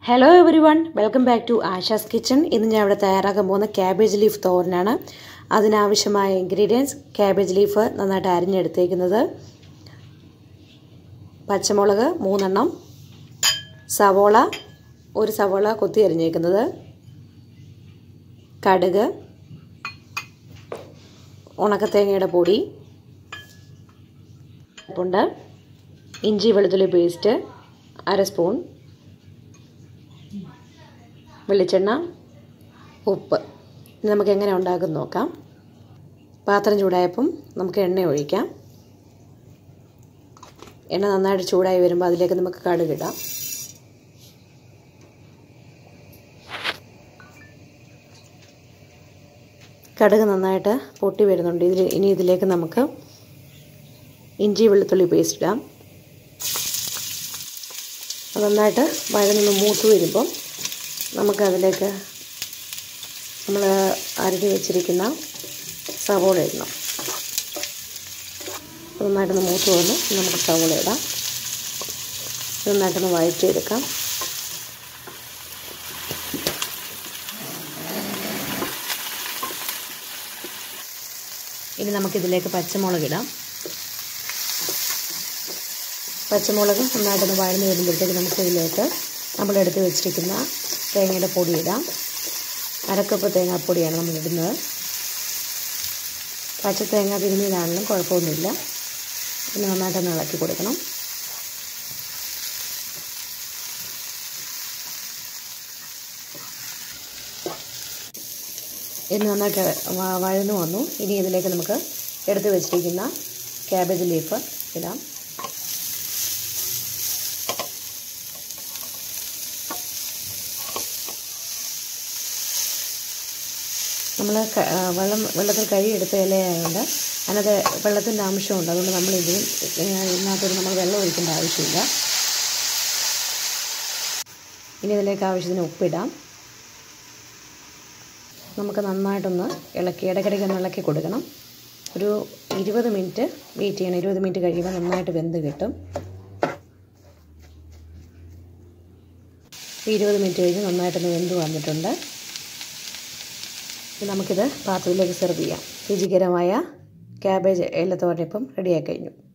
hello everyone welcome back to Asha's kitchen ഇന്ന് ഞാൻ ഇവിടെ തയ്യാറാക്കാൻ പോകുന്ന ക്യാബേജ് ലീഫ് തോരനാണ് അതിനാവശ്യമായ ഇൻഗ്രീഡിയൻസ് ക്യാബേജ് ലീഫ് നന്നായിട്ട് അരിഞ്ഞെടുത്തേക്കുന്നത് പച്ചമുളക് മൂന്നെണ്ണം സവോള ഒരു സവോള കൊത്തി അരിഞ്ഞേക്കുന്നത് കടുക് ഉണക്കത്തേങ്ങയുടെ പൊടി ഉണ്ട് ഇഞ്ചി വെളുത്തുള്ളി പേസ്റ്റ് അര സ്പൂൺ വെളിച്ചെണ്ണ ഉപ്പ് ഇനി നമുക്ക് എങ്ങനെ ഉണ്ടാക്കും നോക്കാം പാത്രം ചൂടായപ്പം നമുക്ക് എണ്ണ ഒഴിക്കാം എണ്ണ നന്നായിട്ട് ചൂടായി വരുമ്പോൾ അതിലേക്ക് നമുക്ക് കടുകിടാം കടുക് നന്നായിട്ട് പൊട്ടി വരുന്നുണ്ട് ഇതിൽ ഇനി ഇതിലേക്ക് നമുക്ക് ഇഞ്ചി വെളുത്തുള്ളി പേസ്റ്റ് ഇടാം അത് നന്നായിട്ട് വഴന്ന് മൂത്ത് വരുമ്പം നമുക്കതിലേക്ക് നമ്മൾ അരിഞ്ഞ് വെച്ചിരിക്കുന്ന സവോള ഇടണം നന്നായിട്ടൊന്ന് മൂത്ത് വന്ന് നമുക്ക് സവോള ഇടാം നന്നായിട്ടൊന്ന് വഴറ്റിയെടുക്കാം ഇനി നമുക്കിതിലേക്ക് പച്ചമുളക് ഇടാം പച്ചമുളക് നന്നായിട്ടൊന്ന് വഴന്ന് വരുമ്പോഴത്തേക്ക് നമുക്ക് ഇതിലേക്ക് നമ്മൾ എടുത്ത് വെച്ചിരിക്കുന്ന തേങ്ങയുടെ പൊടി ഇടാം അരക്കപ്പ് തേങ്ങാപ്പൊടിയാണ് നമ്മൾ ഇടുന്നത് പച്ച തേങ്ങ പിരിഞ്ഞതാണെങ്കിലും കുഴപ്പമൊന്നുമില്ല പിന്നെ നന്നായിട്ടൊന്ന് ഇളക്കി കൊടുക്കണം ഇത് നന്നായിട്ട് വഴന്നു വന്നു ഇനി ഇതിലേക്ക് നമുക്ക് എടുത്ത് വെച്ചിരിക്കുന്ന ക്യാബേജ് ലീഫ് ഇടാം നമ്മൾ വെള്ളം വെള്ളത്തിൽ കഴുകിയെടുത്ത ഇലയായതുകൊണ്ട് അതിനകത്ത് വെള്ളത്തിൻ്റെ ആവശ്യമുണ്ട് അതുകൊണ്ട് നമ്മൾ ഇതിനും ഇതിനകത്തൊരു നമ്മൾ വെള്ളം ഒഴിക്കേണ്ട ആവശ്യമില്ല ഇനി ഇതിലേക്ക് ആവശ്യത്തിന് ഉപ്പിടാം നമുക്ക് നന്നായിട്ടൊന്ന് ഇളക്കി ഇടയ്ക്കിടയ്ക്ക് ഒന്ന് ഇളക്കി കൊടുക്കണം ഒരു ഇരുപത് മിനിറ്റ് വെയിറ്റ് ചെയ്യണം ഇരുപത് മിനിറ്റ് കഴിയുമ്പോൾ നന്നായിട്ട് വെന്ത് കിട്ടും ഇരുപത് മിനിറ്റ് കഴിഞ്ഞ് നന്നായിട്ടൊന്ന് വെന്ത് വന്നിട്ടുണ്ട് നമുക്കിത് പാത്രത്തിലേക്ക് സെർവ് ചെയ്യാം രുചികരമായ ക്യാബേജ് ഇലത്തോരപ്പം റെഡിയായി കഴിഞ്ഞു